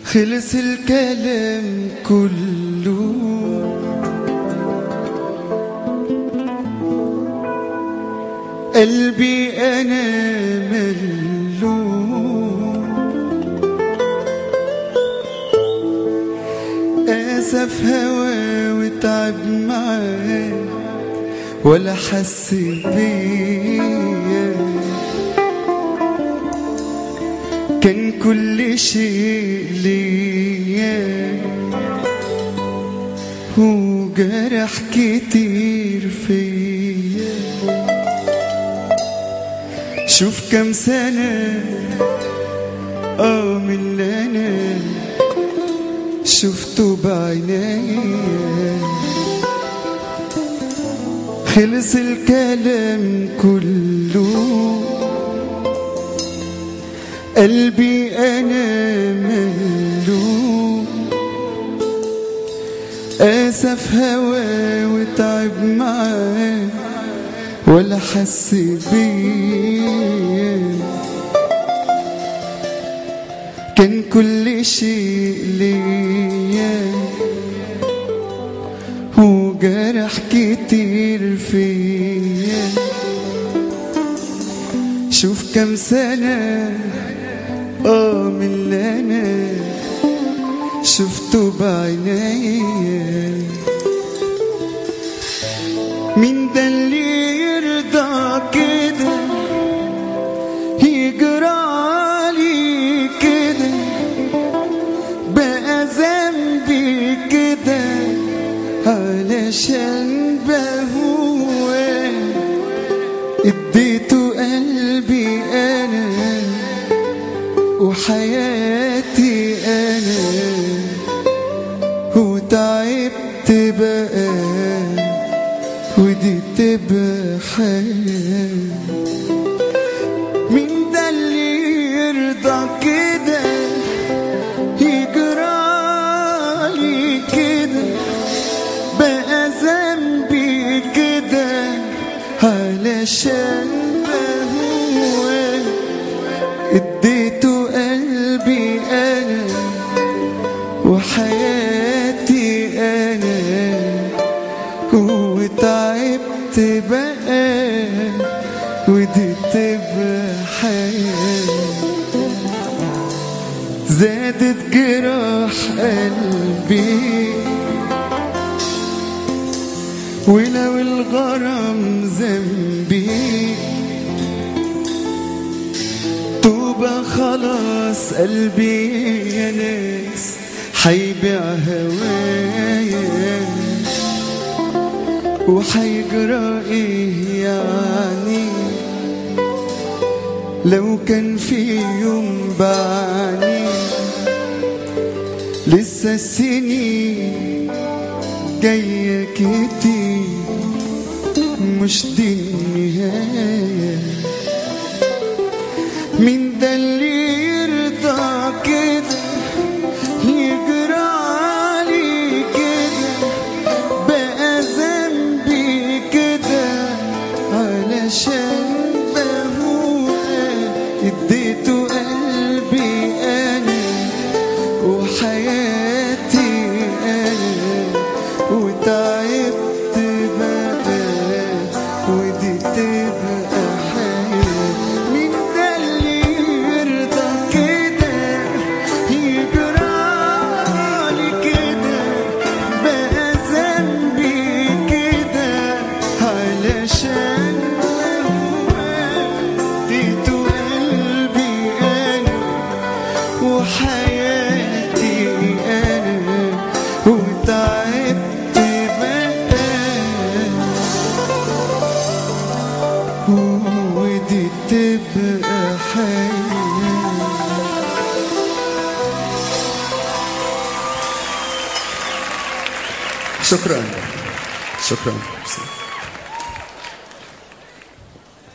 خلص الكلام كله قلبي انا ملوم اسف هوا وتعب معاه ولا حس بيا كان كل شيء ليا وجرح كتير فيا شوف كم سنة اه من اللي انا شفته بعينيا خلص الكلام كله قلبي انا ملوم اسف هوا وتعب معاه ولا حس بيا كان كل شيء ليا وجرح كتير فيا شوف كم سنة اه من اللي انا شفته بعينيا مين ده اللي يرضى كده يجرالي كده بقى ذنبي كده علشان بهوى اديته قلبي انا وحياتي انا وتعبت بقى ودي تبقى حياه مين ده اللي يرضى كده يجرالي كده بقى ذنبي كده علشان بهوى اديته قلبي انا وحياتي انا وتعبت بقى ودي تبقى حياه زادت جراح قلبي ولو الغرام ذنبي توبة خلاص قلبي يا ناس حيبيع هوايا وحيجرى ايه يعني لو كان في يوم بعاني لسه السنين جاية كتير مش دي النهاية مين ده اللي يرضى كده يجرالي كده بقى ذنبي كده علشان بهوى اديته قلبي انا وحياتي انا وتعبت بقى ودي تبقى حياة مين ده اللي يرضى كده يجرالي كده بقى ذنبي كده علشان هو اديته قلبي انا وحياتي انا وتعبت بقى ودي تبقى حياه شكرا شكرا